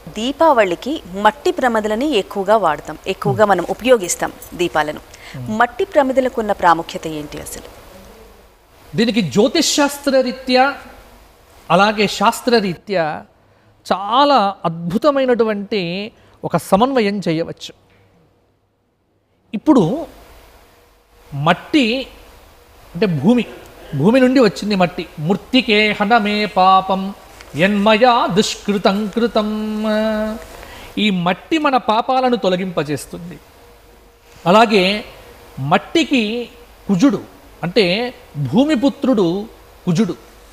దీపావళికి మట్టి ప్రమిదలని ఎక్కువగా వాడతాం ఎక్కువగా మనం ఉపయోగిస్తాం దీపాలను మట్టి ప్రమిదలకు ఉన్న ప్రాముఖ్యత ఏంటి అసలు దీనికి జ్యోతిష్ శాస్త్రరీత్యా అలాగే శాస్త్రరీత్యా చాలా అద్భుతమైనటువంటి ఒక సమన్వయం చేయవచ్చు ఇప్పుడు మట్టి అంటే భూమి భూమి నుండి వచ్చింది మట్టి మృత్తికే హనమే పాపం ఎన్మయా దుష్కృతం కృతం ఈ మట్టి మన పాపాలను తొలగింపజేస్తుంది అలాగే మట్టికి కుజుడు అంటే భూమిపుత్రుడు కుజుడు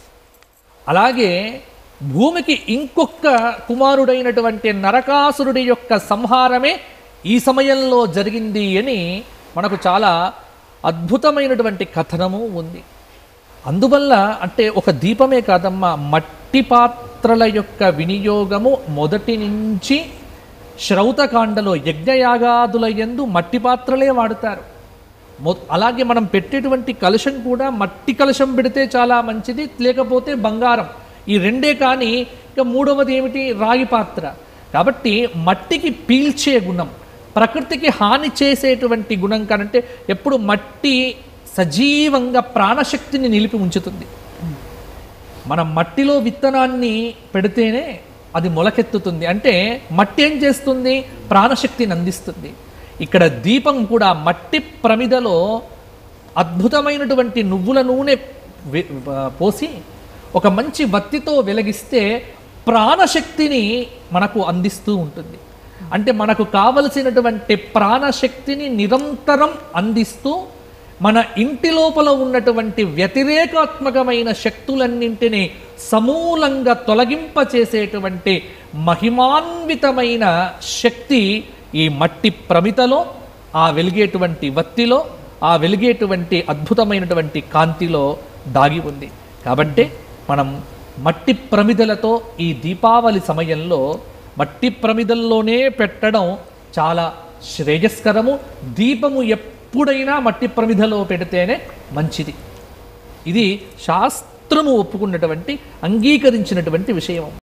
అలాగే భూమికి ఇంకొక కుమారుడైనటువంటి నరకాసురుడి యొక్క సంహారమే ఈ సమయంలో జరిగింది అని మనకు చాలా అద్భుతమైనటువంటి కథనము ఉంది అందువల్ల అంటే ఒక దీపమే కాదమ్మా మట్టి పాత్రల యొక్క వినియోగము మొదటి నుంచి శ్రౌతకాండలో యజ్ఞయాగాదుల యందు మట్టి పాత్రలే వాడతారు మొ- అలాగే మనం పెట్టేటువంటి కలశం కూడా మట్టి కలశం పెడితే చాలా మంచిది లేకపోతే బంగారం ఈ రెండే కానీ ఇక మూడవది ఏమిటి రాగి పాత్ర కాబట్టి మట్టికి పీల్చే గుణం ప్రకృతికి హాని చేసేటువంటి గుణం కానంటే ఎప్పుడు మట్టి సజీవంగా ప్రాణశక్తిని నిలిపి ఉంచుతుంది మనం మట్టిలో విత్తనాన్ని పెడితేనే అది మొలకెత్తుతుంది అంటే మట్టి ఏం చేస్తుంది ప్రాణశక్తిని అందిస్తుంది ఇక్కడ దీపం కూడా మట్టి ప్రమిదలో అద్భుతమైనటువంటి నువ్వుల నూనె వె- ఆ, పోసి ఒక మంచి వత్తితో వెలిగిస్తే ప్రాణశక్తిని మనకు అందిస్తూ ఉంటుంది అంటే మనకు కావలసినటువంటి ప్రాణశక్తిని నిరంతరం అందిస్తూ మన ఇంటి లోపల ఉన్నటువంటి వ్యతిరేకాత్మకమైన శక్తులన్నింటినీ సమూలంగా తొలగింపచేసేటువంటి మహిమాన్వితమైన శక్తి ఈ మట్టి ప్రమితలో ఆ వెలిగేటువంటి వత్తిలో ఆ వెలిగేటువంటి అద్భుతమైనటువంటి కాంతిలో దాగి ఉంది కాబట్టి మనం మట్టి ప్రమిదలతో ఈ దీపావళి సమయంలో మట్టి ప్రమిదల్లోనే పెట్టడం చాలా శ్రేయస్కరము దీపము ఎప్పుడైనా మట్టి ప్రమిదలో పెడితేనే మంచిది ఇది శాస్త్రము ఒప్పుకున్నటువంటి అంగీకరించినటువంటి విషయం